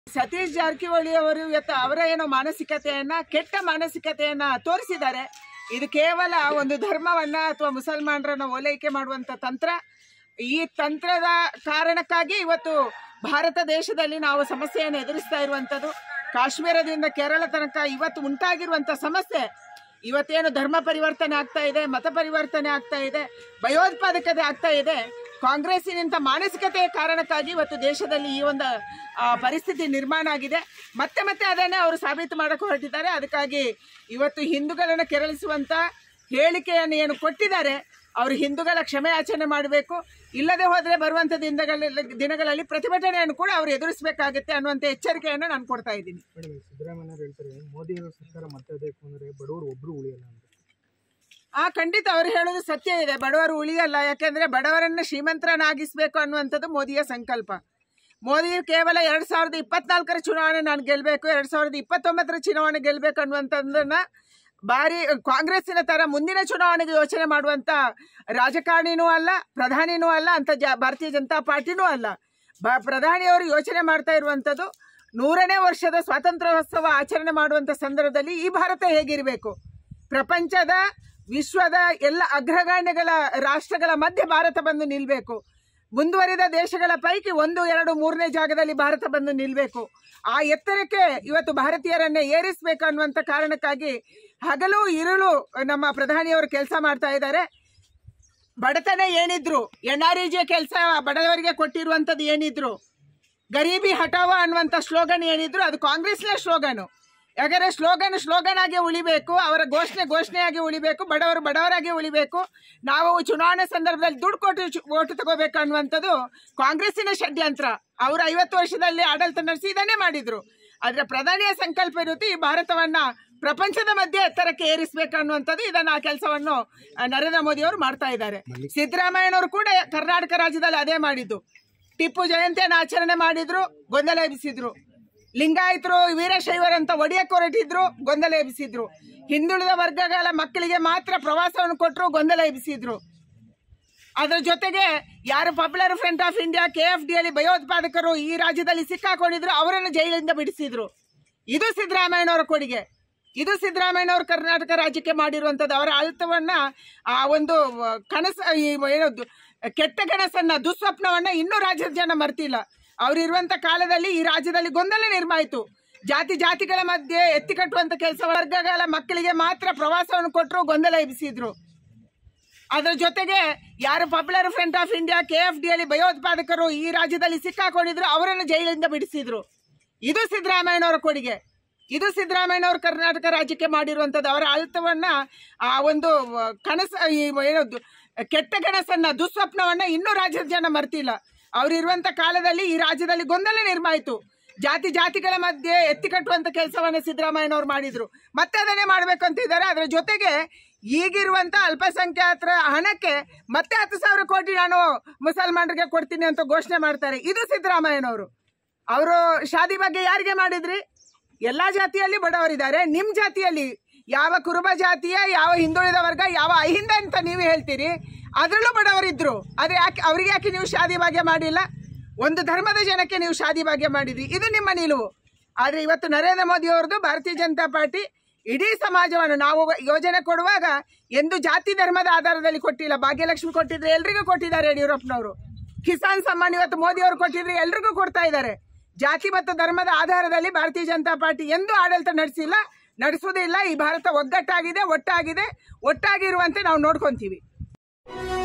ಸತೀಶ್ ಜಾರಕಿಹೊಳಿ ಅವರು ಇವತ್ತು ಅವರ ಏನೋ ಮಾನಸಿಕತೆಯನ್ನ ಕೆಟ್ಟ ಮಾನಸಿಕತೆಯನ್ನ ತೋರಿಸಿದ್ದಾರೆ ಇದು ಕೇವಲ ಒಂದು ಧರ್ಮವನ್ನ ಅಥವಾ ಮುಸಲ್ಮಾನರನ್ನ ಓಲೈಕೆ ಮಾಡುವಂತ ತಂತ್ರ ಈ ತಂತ್ರದ ಕಾರಣಕ್ಕಾಗಿ ಇವತ್ತು ಭಾರತ ದೇಶದಲ್ಲಿ ನಾವು ಸಮಸ್ಯೆಯನ್ನು ಎದುರಿಸ್ತಾ ಇರುವಂಥದ್ದು ಕಾಶ್ಮೀರದಿಂದ ಕೇರಳ ತನಕ ಇವತ್ತು ಉಂಟಾಗಿರುವಂಥ ಸಮಸ್ಯೆ ಇವತ್ತೇನು ಧರ್ಮ ಪರಿವರ್ತನೆ ಆಗ್ತಾ ಇದೆ ಮತ ಪರಿವರ್ತನೆ ಆಗ್ತಾ ಇದೆ ಭಯೋತ್ಪಾದಕತೆ ಆಗ್ತಾ ಇದೆ ಕಾಂಗ್ರೆಸ್ಸಿನಿಂದ ಮಾನಸಿಕತೆಯ ಕಾರಣಕ್ಕಾಗಿ ಇವತ್ತು ದೇಶದಲ್ಲಿ ಈ ಒಂದು ಆ, ಪರಿಸ್ಥಿತಿ ನಿರ್ಮಾಣ ಆಗಿದೆ ಮತ್ತೆ ಮತ್ತೆ ಅದನ್ನೇ ಅವರು ಸಾಬೀತು ಮಾಡಕ್ಕೆ ಹೊರಟಿದ್ದಾರೆ ಅದಕ್ಕಾಗಿ ಇವತ್ತು ಹಿಂದೂಗಳನ್ನು ಕೆರಳಿಸುವಂತ ಹೇಳಿಕೆಯನ್ನು ಏನು ಕೊಟ್ಟಿದ್ದಾರೆ ಅವರು ಹಿಂದೂಗಳ ಕ್ಷಮೆ ಯಾಚನೆ ಮಾಡಬೇಕು ಇಲ್ಲದೆ ಹೋದರೆ ಬರುವಂಥ ದಿನಗಳಲ್ಲಿ ದಿನಗಳಲ್ಲಿ ಪ್ರತಿಭಟನೆಯನ್ನು ಕೂಡ ಅವರು ಎದುರಿಸಬೇಕಾಗುತ್ತೆ ಅನ್ನುವಂಥ ಎಚ್ಚರಿಕೆಯನ್ನು ನಾನು ಕೊಡ್ತಾ ಇದ್ದೀನಿ ಮೇಡಮ್ ಸಿದ್ದರಾಮಯ್ಯ ಹೇಳ್ತಾರೆ ಮೋದಿ ಅವರ ಸರ್ಕಾರ ಮತ್ತೆ ಬೇಕು ಅಂದ್ರೆ ಬಡವರು ಒಬ್ರು ಉಳಿಯಲ್ಲ ಅಂತ ಆ ಖಂಡಿತ ಅವರು ಹೇಳೋದು ಸತ್ಯ ಇದೆ ಬಡವರು ಉಳಿಯಲ್ಲ ಯಾಕೆಂದ್ರೆ ಬಡವರನ್ನ ಶ್ರೀಮಂತರನ್ನಾಗಿಸ್ಬೇಕು ಅನ್ನುವಂಥದ್ದು ಮೋದಿಯ ಸಂಕಲ್ಪ ಮೋದಿ ಕೇವಲ ಎರಡ್ ಸಾವಿರದ ಇಪ್ಪತ್ನಾಲ್ಕರ ಚುನಾವಣೆ ನಾನು ಗೆಲ್ಲಬೇಕು ಎರಡ್ ಸಾವಿರದ ಇಪ್ಪತ್ತೊಂಬತ್ತರ ಚುನಾವಣೆ ಗೆಲ್ಲಬೇಕು ಅನ್ನುವಂಥದ್ದನ್ನ ಬಾರಿ ಕಾಂಗ್ರೆಸ್ಸಿನ ತರ ಮುಂದಿನ ಚುನಾವಣೆಗೆ ಯೋಚನೆ ಮಾಡುವಂತ ರಾಜಕಾರಣಿನೂ ಅಲ್ಲ ಪ್ರಧಾನಿನೂ ಅಲ್ಲ ಅಂತ ಜ ಭಾರತೀಯ ಜನತಾ ಪಾರ್ಟಿನೂ ಅಲ್ಲ ಬ ಪ್ರಧಾನಿಯವರು ಯೋಚನೆ ಮಾಡ್ತಾ ಇರುವಂಥದ್ದು ನೂರನೇ ವರ್ಷದ ಸ್ವಾತಂತ್ರ್ಯೋತ್ಸವ ಆಚರಣೆ ಮಾಡುವಂಥ ಸಂದರ್ಭದಲ್ಲಿ ಈ ಭಾರತ ಹೇಗಿರಬೇಕು ಪ್ರಪಂಚದ ವಿಶ್ವದ ಎಲ್ಲ ಅಗ್ರಗಣ್ಯಗಳ ರಾಷ್ಟ್ರಗಳ ಮಧ್ಯೆ ಭಾರತ ಬಂದು ನಿಲ್ಬೇಕು ಮುಂದುವರಿದ ದೇಶಗಳ ಪೈಕಿ ಒಂದು ಎರಡು ಮೂರನೇ ಜಾಗದಲ್ಲಿ ಭಾರತ ಬಂದು ನಿಲ್ಬೇಕು ಆ ಎತ್ತರಕ್ಕೆ ಇವತ್ತು ಭಾರತೀಯರನ್ನೇ ಏರಿಸಬೇಕು ಅನ್ನುವಂಥ ಕಾರಣಕ್ಕಾಗಿ ಹಗಲು ಇರುಳು ನಮ್ಮ ಪ್ರಧಾನಿಯವರು ಕೆಲಸ ಮಾಡ್ತಾ ಇದ್ದಾರೆ ಬಡತನ ಏನಿದ್ರು ಎನ್ ಆರ್ ಇ ಜಿ ಕೆಲಸ ಬಡವರಿಗೆ ಕೊಟ್ಟಿರುವಂಥದ್ದು ಏನಿದ್ರು ಗರೀಬಿ ಹಟಾವ ಅನ್ನುವಂಥ ಸ್ಲೋಗನ್ ಏನಿದ್ರು ಅದು ಕಾಂಗ್ರೆಸ್ನ ಸ್ಲೋಗನು ಯಾಕಂದ್ರೆ ಸ್ಲೋಗನ್ ಸ್ಲೋಗನ್ ಆಗಿ ಉಳಿಬೇಕು ಅವರ ಘೋಷಣೆ ಘೋಷಣೆಯಾಗಿ ಉಳಿಬೇಕು ಬಡವರು ಬಡವರಾಗಿ ಉಳಿಬೇಕು ನಾವು ಚುನಾವಣೆ ಸಂದರ್ಭದಲ್ಲಿ ದುಡ್ಡು ಕೊಟ್ಟು ಚು- ಓಟು ತಗೋಬೇಕು ಅನ್ನುವಂಥದ್ದು ಕಾಂಗ್ರೆಸ್ಸಿನ ಷಡ್ಯಂತ್ರ ಅವರು ಐವತ್ತು ವರ್ಷದಲ್ಲಿ ಆಡಳಿತ ನಡೆಸಿ ಇದನ್ನೇ ಮಾಡಿದ್ರು ಆದ್ರೆ ಪ್ರಧಾನಿಯ ಸಂಕಲ್ಪ ಇರುತ್ತೆ ಈ ಭಾರತವನ್ನ ಪ್ರಪಂಚದ ಮಧ್ಯೆ ಎತ್ತರಕ್ಕೆ ಏರಿಸಬೇಕು ಅನ್ನುವಂಥದ್ದು ಇದನ್ನ ಆ ಕೆಲಸವನ್ನು ಆ, ನರೇಂದ್ರ ಮೋದಿ ಅವರು ಮಾಡ್ತಾ ಇದ್ದಾರೆ ಸಿದ್ದರಾಮಯ್ಯನವರು ಕೂಡ ಕರ್ನಾಟಕ ರಾಜ್ಯದಲ್ಲಿ ಅದೇ ಮಾಡಿದ್ದು ಟಿಪ್ಪು ಜಯಂತಿಯನ್ನು ಆಚರಣೆ ಮಾಡಿದ್ರು ಗೊಂದಲ ಎಬ್ಬಿಸಿದ್ರು ಲಿಂಗಾಯತರು ವೀರಶೈವರಂತ ಒಡೆಯಕ್ಕೆ ಹೊರಟಿದ್ರು ಗೊಂದಲ ಎಬ್ಬಿಸಿದ್ರು ಹಿಂದುಳಿದ ವರ್ಗಗಳ ಮಕ್ಕಳಿಗೆ ಮಾತ್ರ ಪ್ರವಾಸವನ್ನು ಕೊಟ್ಟರು ಗೊಂದಲ ಎಬ್ಬಿಸಿದ್ರು ಅದರ ಜೊತೆಗೆ ಯಾರು Popular Front of India K F D ಅಲ್ಲಿ ಭಯೋತ್ಪಾದಕರು ಈ ರಾಜ್ಯದಲ್ಲಿ ಸಿಕ್ಕಾಕೊಂಡಿದ್ರು ಅವರನ್ನು ಜೈಲಿಂದ ಬಿಡಿಸಿದ್ರು ಇದು ಸಿದ್ದರಾಮಯ್ಯನವರ ಕೊಡುಗೆ ಇದು ಸಿದ್ದರಾಮಯ್ಯನವರು ಕರ್ನಾಟಕ ರಾಜ್ಯಕ್ಕೆ ಮಾಡಿರುವಂಥದ್ದು ಅವರ ಆಡಳಿತವನ್ನ ಆ ಒಂದು ಆ, ಕನಸು ಈ ಏನು ದು- ಕೆಟ್ಟ ಕನಸನ್ನ ದುಸ್ವಪ್ನವನ್ನ ಇನ್ನೂ ರಾಜ್ಯದ ಜನ ಮರ್ತಿಲ್ಲ ಅವರಿರುವಂತ ಕಾಲದಲ್ಲಿ ಈ ರಾಜ್ಯದಲ್ಲಿ ಗೊಂದಲ ನಿರ್ಮಾಯಿತು ಜಾತಿ ಜಾತಿಗಳ ಮಧ್ಯೆ ಎತ್ತಿ ಕಟ್ಟುವಂತ ಕೆಲಸ ವರ್ಗಗಳ ಮಕ್ಕಳಿಗೆ ಮಾತ್ರ ಪ್ರವಾಸವನ್ನು ಕೊಟ್ಟರು ಗೊಂದಲ ಎಬ್ಬಿಸಿದ್ರು ಅದರ ಜೊತೆಗೆ ಯಾರು Popular Front of India K F D ಅಲ್ಲಿ ಭಯೋತ್ಪಾದಕರು ಈ ರಾಜ್ಯದಲ್ಲಿ ಸಿಕ್ಕಾಕೊಂಡಿದ್ರು ಅವರನ್ನು ಜೈಲಿಂದ ಬಿಡಿಸಿದ್ರು ಇದು ಸಿದ್ದರಾಮಯ್ಯನವರ ಕೊಡುಗೆ ಇದು ಸಿದ್ದರಾಮಯ್ಯನವರು ಕರ್ನಾಟಕ ರಾಜ್ಯಕ್ಕೆ ಮಾಡಿರುವಂಥದ್ದು ಅವರ ಆಡಳಿತವನ್ನ ಆ ಒಂದು ಆ, ಕನಸು ಈ ಏನು ದು- ಕೆಟ್ಟ ಕನಸನ್ನ ದುಸ್ವಪ್ನವನ್ನ ಇನ್ನೂ ರಾಜ್ಯದ ಜನ ಮರ್ತಿಲ್ಲ ಅವರಿರುವಂತ ಕಾಲದಲ್ಲಿ ಈ ರಾಜ್ಯದಲ್ಲಿ ಗೊಂದಲ ನಿರ್ಮಾಯಿತು ಜಾತಿ ಜಾತಿಗಳ ಮಧ್ಯೆ ಎತ್ತಿ ಕಟ್ಟುವಂತ ಕೆಲಸವನ್ನ ಸಿದ್ದರಾಮಯ್ಯನವರು ಮಾಡಿದ್ರು ಮತ್ತೆ ಅದನ್ನೇ ಮಾಡ್ಬೇಕು ಅಂತಿದ್ದಾರೆ ಅದರ ಜೊತೆಗೆ ಈಗಿರುವಂತ ಅಲ್ಪಸಂಖ್ಯಾತರ ಹಣಕ್ಕೆ ಮತ್ತೆ ಹತ್ತು ಸಾವಿರ ಕೋಟಿ ನಾನು ಮುಸಲ್ಮಾನರಿಗೆ ಕೊಡ್ತೀನಿ ಅಂತ ಘೋಷಣೆ ಮಾಡ್ತಾರೆ ಇದು ಸಿದ್ದರಾಮಯ್ಯನವರು ಅವರು ಶಾದಿ ಬಗ್ಗೆ ಯಾರಿಗೆ ಮಾಡಿದ್ರಿ ಎಲ್ಲಾ ಜಾತಿಯಲ್ಲಿ ಬಡವರಿದ್ದಾರೆ ನಿಮ್ ಜಾತಿಯಲ್ಲಿ ಯಾವ ಕುರುಬ ಜಾತಿಯ ಯಾವ ಹಿಂದುಳಿದ ವರ್ಗ ಯಾವ ಅಹಿಂದ ಅಂತ ನೀವು ಹೇಳ್ತೀರಿ ಅದರಲ್ಲೂ ಬಡವರಿದ್ರು ಆದ್ರೆ ಯಾಕೆ ಅವ್ರಿಗೆ ಯಾಕೆ ನೀವು ಶಾದಿ ಭಾಗ್ಯ ಮಾಡಿಲ್ಲ ಒಂದು ಧರ್ಮದ ಜನಕ್ಕೆ ನೀವು ಶಾದಿ ಭಾಗ್ಯ ಮಾಡಿದ್ರಿ ಇದು ನಿಮ್ಮ ನಿಲುವು ಆದ್ರೆ ಇವತ್ತು ನರೇಂದ್ರ ಮೋದಿ ಅವ್ರದ್ದು ಭಾರತೀಯ ಜನತಾ ಪಾರ್ಟಿ ಇಡೀ ಸಮಾಜವನ್ನು ನಾವು ಯೋಜನೆ ಕೊಡುವಾಗ ಎಂದು ಜಾತಿ ಧರ್ಮದ ಆಧಾರದಲ್ಲಿ ಕೊಟ್ಟಿಲ್ಲ ಭಾಗ್ಯಲಕ್ಷ್ಮಿ ಕೊಟ್ಟಿದ್ರೆ ಎಲ್ರಿಗೂ ಕೊಟ್ಟಿದ್ದಾರೆ ಯಡಿಯೂರಪ್ಪನವರು ಕಿಸಾನ್ ಸಮ್ಮಾನ್ ಇವತ್ತು ಮೋದಿ ಅವರು ಕೊಟ್ಟಿದ್ರೆ ಎಲ್ರಿಗೂ ಕೊಡ್ತಾ ಇದ್ದಾರೆ ಜಾತಿ ಮತ್ತು ಧರ್ಮದ ಆಧಾರದಲ್ಲಿ ಭಾರತೀಯ ಜನತಾ ಪಾರ್ಟಿ ಎಂದೂ ಆಡಳಿತ ನಡೆಸಿಲ್ಲ ನಡೆಸುವುದಿಲ್ಲ ಈ ಭಾರತ ಒಗ್ಗಟ್ಟಾಗಿದೆ ಒಟ್ಟಾಗಿದೆ ಒಟ್ಟಾಗಿರುವಂತೆ ನಾವು ನೋಡ್ಕೊಂತೀವಿ